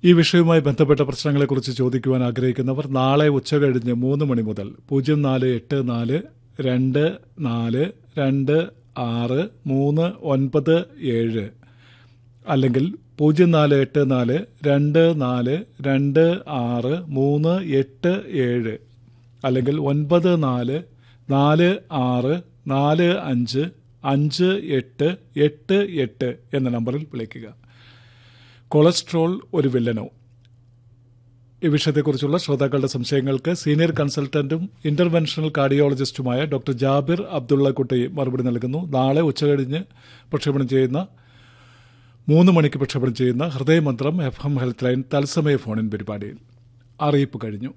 ഈ വിഷയവുമായി ബന്ധപ്പെട്ട പ്രശ്നങ്ങളെക്കുറിച്ച് ചോദിക്കുവാൻ ആഗ്രഹിക്കുന്നവർ നാളെ ഉച്ചകഴിഞ്ഞ് മൂന്ന് മണി മുതൽ പൂജ്യം നാല് എട്ട് നാല് രണ്ട് നാല് രണ്ട് ആറ് മൂന്ന് ഒൻപത് ഏഴ് അല്ലെങ്കിൽ പൂജ്യം നാല് എട്ട് നാല് രണ്ട് നാല് രണ്ട് ആറ് മൂന്ന് എട്ട് ഏഴ് അല്ലെങ്കിൽ ഒൻപത് നാല് നാല് ആറ് നാല് അഞ്ച് അഞ്ച് എട്ട് എട്ട് എട്ട് എന്ന നമ്പറിൽ വിളിക്കുക കൊളസ്ട്രോൾ ഒരു വില്ലനോ ഈ വിഷയത്തെക്കുറിച്ചുള്ള ശ്രോതാക്കളുടെ സംശയങ്ങൾക്ക് സീനിയർ കൺസൾട്ടന്റും ഇന്റർവെൻഷണൽ കാർഡിയോളജിസ്റ്റുമായ ഡോക്ടർ ജാബിർ അബ്ദുള്ള കുട്ടി മറുപടി നൽകുന്നു നാളെ ഉച്ചകഴിഞ്ഞ് പ്രക്ഷേപണം ചെയ്യുന്ന മൂന്ന് മണിക്ക് പ്രക്ഷേപണം ചെയ്യുന്ന Hridayamantram F M health line തത്സമയ ഫോണിൻ പരിപാടിയിൽ അറിയിപ്പ് കഴിഞ്ഞു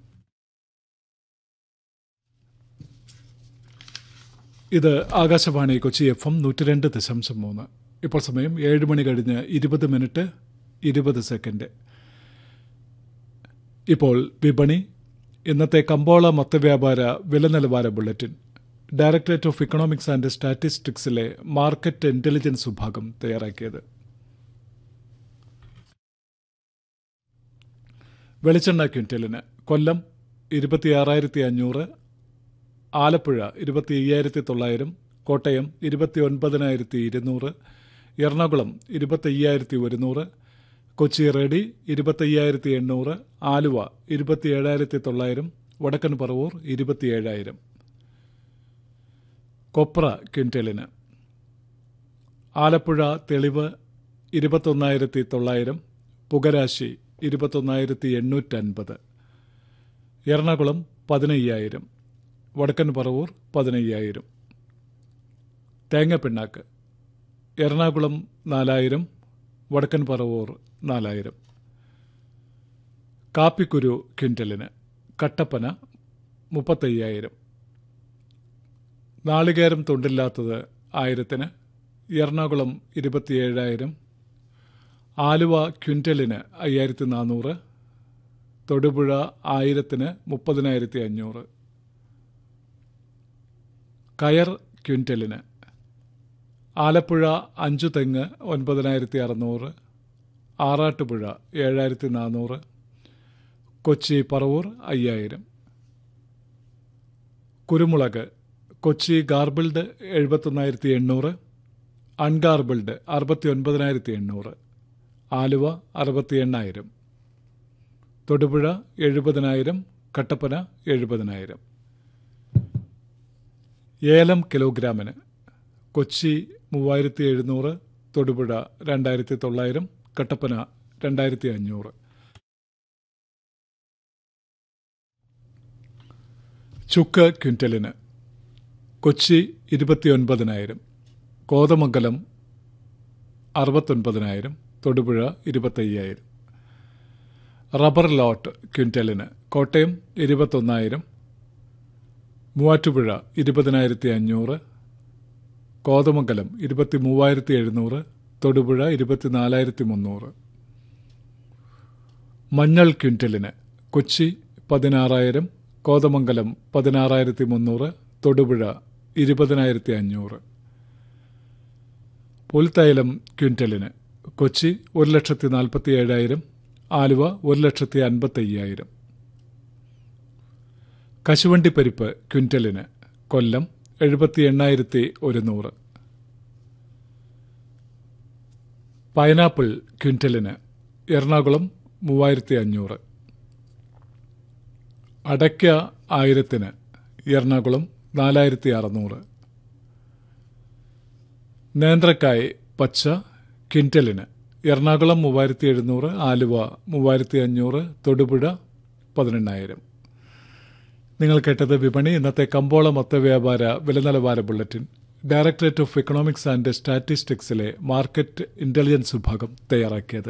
ഇത് ആകാശവാണി കൊച്ചി എഫ് എം നൂറ്റി രണ്ട് ദശാംശം മൂന്ന് ഇപ്പോൾ സമയം ഏഴ് മണി കഴിഞ്ഞ് ഇരുപത് മിനിറ്റ് ഇരുപത് സെക്കൻഡ് ഇപ്പോൾ വിപണി ഇന്നത്തെ കമ്പോള മൊത്തവ്യാപാര വില നിലവാര bulletin directorate of economics and സ്റ്റാറ്റിസ്റ്റിക്സിലെ മാർക്കറ്റ് ഇന്റലിജൻസ് വിഭാഗം തയ്യാറാക്കിയത് വെളിച്ചെണ്ണ ക്വിൻ്റലിന് കൊല്ലം ഇരുപത്തിയാറായിരത്തി അഞ്ഞൂറ് ആലപ്പുഴ ഇരുപത്തി അയ്യായിരത്തി തൊള്ളായിരം കോട്ടയം ഇരുപത്തി ഒൻപതിനായിരത്തി ഇരുന്നൂറ് എറണാകുളം ഇരുപത്തി അയ്യായിരത്തി ഒരുന്നൂറ് കൊച്ചി റെഡി ഇരുപത്തയ്യായിരത്തി എണ്ണൂറ് ആലുവ ഇരുപത്തി ഏഴായിരത്തി തൊള്ളായിരം വടക്കൻ പറവൂർ ഇരുപത്തിയേഴായിരം കൊപ്ര ക്വിൻ്റലിന് ആലപ്പുഴ തെളിവ് ഇരുപത്തൊന്നായിരത്തി തൊള്ളായിരം പുകരാശി ഇരുപത്തൊന്നായിരത്തി എണ്ണൂറ്റൻപത് എറണാകുളം പതിനയ്യായിരം വടക്കൻ പറവൂർ പതിനയ്യായിരം തേങ്ങപ്പിണ്ണാക്ക് എറണാകുളം നാലായിരം വടക്കൻ പറവൂർ നാലായിരം കാപ്പിക്കുരു ക്വിൻ്റലിന് കട്ടപ്പന മുപ്പത്തയ്യായിരം നാളികേരം തൊണ്ടില്ലാത്തത് ആയിരത്തിന് എറണാകുളം ഇരുപത്തിയേഴായിരം ആലുവ ക്വിൻ്റലിന് അയ്യായിരത്തി നാനൂറ് തൊടുപുഴ ആയിരത്തിന് മുപ്പതിനായിരത്തി അഞ്ഞൂറ് കയർ ക്വിൻ്റലിന് ആലപ്പുഴ അഞ്ചു തെങ്ങ് ഒൻപതിനായിരത്തി അറുന്നൂറ് ആറാട്ടുപുഴ ഏഴായിരത്തി നാനൂറ് കൊച്ചി പറവൂർ അയ്യായിരം കുരുമുളക് കൊച്ചി ഗാർബിൾഡ് എഴുപത്തൊന്നായിരത്തി എണ്ണൂറ് അൺഗാർബിൾഡ് അറുപത്തി ഒൻപതിനായിരത്തി എണ്ണൂറ് ആലുവ അറുപത്തി എണ്ണായിരം തൊടുപുഴ എഴുപതിനായിരം കട്ടപ്പന എഴുപതിനായിരം ഏലം കിലോഗ്രാമിന് കൊച്ചി മൂവായിരത്തി എഴുന്നൂറ് തൊടുപുഴ രണ്ടായിരത്തി തൊള്ളായിരം കട്ടപ്പന രണ്ടായിരത്തി അഞ്ഞൂറ് ചുക്ക് ക്വിൻ്റലിന് കൊച്ചി ഇരുപത്തിയൊൻപതിനായിരം കോതമംഗലം അറുപത്തൊൻപതിനായിരം തൊടുപുഴ ഇരുപത്തയ്യായിരം റബ്ബർ ലോട്ട് ക്വിൻ്റലിന് കോട്ടയം ഇരുപത്തൊന്നായിരം മൂവാറ്റുപുഴ ഇരുപതിനായിരത്തി അഞ്ഞൂറ് കോതമംഗലം ഇരുപത്തി മൂവായിരത്തി എഴുന്നൂറ് തൊടുപുഴ ഇരുപത്തിനാലായിരത്തി മുന്നൂറ് മഞ്ഞൾ ക്വിൻ്റലിന് കൊച്ചി പതിനാറായിരം കോതമംഗലം പതിനാറായിരത്തി മുന്നൂറ് തൊടുപുഴ ഇരുപതിനായിരത്തി അഞ്ഞൂറ് പുൽത്തൈലം ക്വിൻ്റലിന് കൊച്ചി ഒരു ലക്ഷത്തി നാൽപ്പത്തി ഏഴായിരം ആലുവ ഒരു ലക്ഷത്തി അൻപത്തി അയ്യായിരം കശുവണ്ടിപ്പരിപ്പ് ക്വിൻ്റലിന് കൊല്ലം എഴുപത്തി എണ്ണായിരത്തി ഒരുന്നൂറ് പൈനാപ്പിൾ ക്വിൻ്റലിന് എറണാകുളം മൂവായിരത്തി അഞ്ഞൂറ് അടയ്ക്ക ആയിരത്തിന് എറണാകുളം നാലായിരത്തി അറുന്നൂറ് നേന്ത്രക്കായ് പച്ച ക്വിൻ്റലിന് എറണാകുളം മൂവായിരത്തി എഴുന്നൂറ് ആലുവ മൂവായിരത്തി അഞ്ഞൂറ് തൊടുപുഴ പതിനെണ്ണായിരം നിങ്ങൾ കേട്ടത് വിപണി ഇന്നത്തെ കമ്പോള മൊത്ത വ്യാപാര വില നിലവാര bulletin directorate of economics and സ്റ്റാറ്റിസ്റ്റിക്സിലെ മാർക്കറ്റ് ഇന്റലിജൻസ് വിഭാഗം തയ്യാറാക്കിയത്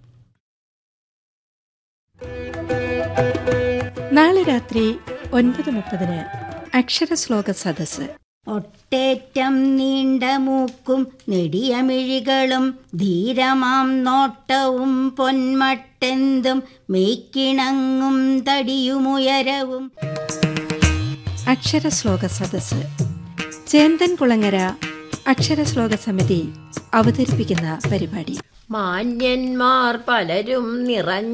നാളെ രാത്രി ഒൻപത് മുപ്പതിന് അക്ഷരശ്ലോക സദസ്സ് ഒട്ടേറ്റം നീണ്ട മൂക്കും നെടിയ മിഴികളും ധീരമാം നോട്ടവും പൊന്മട്ടെന്തും മെയ്ക്കിണങ്ങും തടിയുമുയരവും അക്ഷരശ്ലോക സദസ്സ് ചേന്തൻ കുളങ്ങര അക്ഷരശ്ലോക സമിതി അവതരിപ്പിക്കുന്ന പരിപാടി മാന്യന്മാർ പലരും നിറഞ്ഞ